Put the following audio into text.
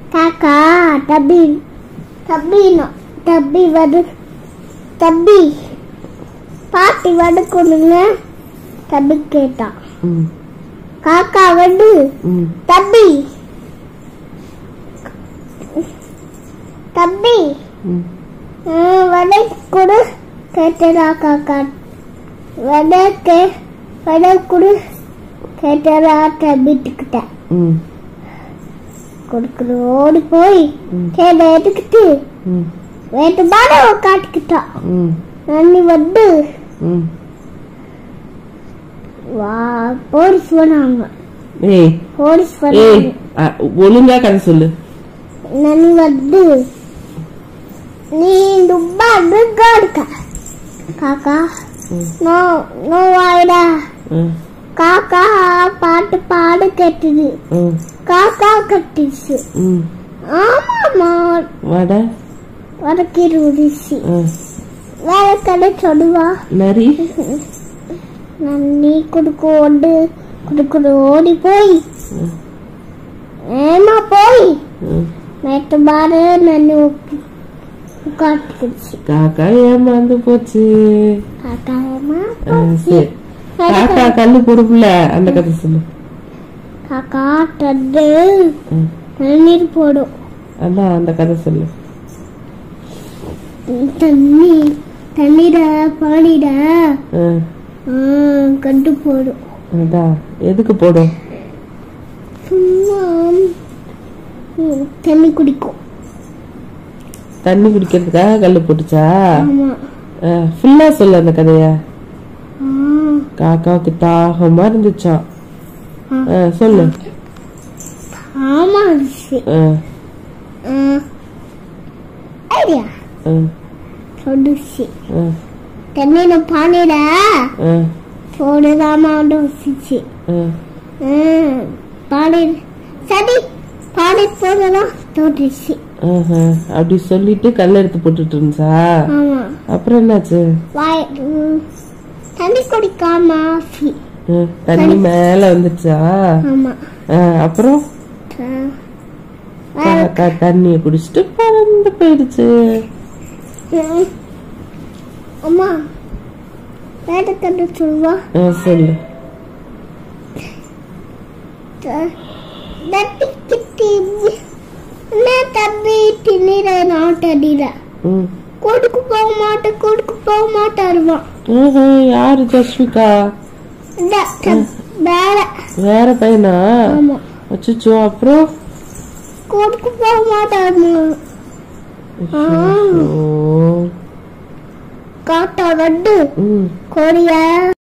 காக்கா தப்பி தப்பினோம் தப்பி வடு தப்பி பாட்டி வடு கொடுங்க தப்பி கேட்டான் ம் காக்கா வடு ம் தப்பி தப்பி ம் வடை கொடு கேட்டடா காக்கா வடை கே வடை கொடு கேட்டடா தப்பிட்டுக்கிட்டேன் ம் கொடுக்குற ஓடி போய் ம். கேட எடுத்துக்கிட்டு ம் வேட்டு பாட காட்டிக்கிட்டான் ம் நன்னி வந்து ம் வா போலீஸ் வராங்க ஏய் போலீஸ் ஏய் வராங்க அ, ஒழுங்கா கதை சொல்லு நன்னி வந்து நீ டுப்பா இருக்க காக்கா ம் நோ நோ வாய்டா ம் காக்கா பாட்டு பாடு கேட்டுது ம் காக்கா கட்டிச்சு ம் ஆமாமா வட வடக்கிரு உரிசி ம் வேற கடை சொல்லுவா நரி நன்னி குடுக்க ஓடு குடுக்குற ஓடி போய் ம் ஏமா போய் ம் நேற்று பாரு நன்னி உட்காந்துக்குச்சு காக்கா ஏமாந்து போச்சு காக்கா ஏமா ஆ, சரி காக்கா கல்லு பொறுப்புல அந்த கதை சொல்லு காக்கா தட்டு ம் தண்ணீர் போடும் அதான் அந்த கதை சொல்லு தண்ணி தண்ணீர பாடிட ம் கட்டு போடும் அதான் எதுக்கு போடும் சும்மா ம், தண்ணி குடிக்கும் தண்ணி குடிக்கிறதுக்காக கல்லு போட்டுச்சா ஆமா ஃபுல்லா சொல்லு அந்த கதைய ஆ, காக்காவுக்கு தாகமா இருந்துச்சாம் ஆ. ஆ, சொல்லு ஆமா அரிசி ஆ, ஐடியா ஆ, சொல்லுச்சு ஆ, தண்ணியில பானையில ஆ, போடுதாமா வசிச்சு ஆ. பாடி சரி பாடி போதெல்லாம் தோட்டுச்சு ஆஹா, அப்படி சொல்லிட்டு கல்ல எடுத்து போட்டுட்டு இருந்துச்சா ஆமா அப்புறம் என்னாச்சு வாய் ம், தண்ணி குடிக்காம ஆசி ஆ, தண்ணி மேல வந்துச்சா ஆமா ஆ, அப்புறம் த- வேற காக்கா தண்ணிய குடிச்சிட்டு பறந்து போயிடுச்சு ம். அம்மா வேற கண்டு சொல்வா ஆ, சொல்லு த- தட்டி கிட்டி என்ன தம்பி திணிற நாட்டடியில ம். கொடுக்கு போக மாட்டேன் கொடுக்கு போக மாட்டாருவான் ஆஹா, யாரு ஜஸ்விகா இந்த த- வேற வேற பையனா ஆமா அச்சோ அப்புறம் கொடுக்கு போக மாட்டாருமா ஐயோ. காட்டா வந்து ம் கோழிய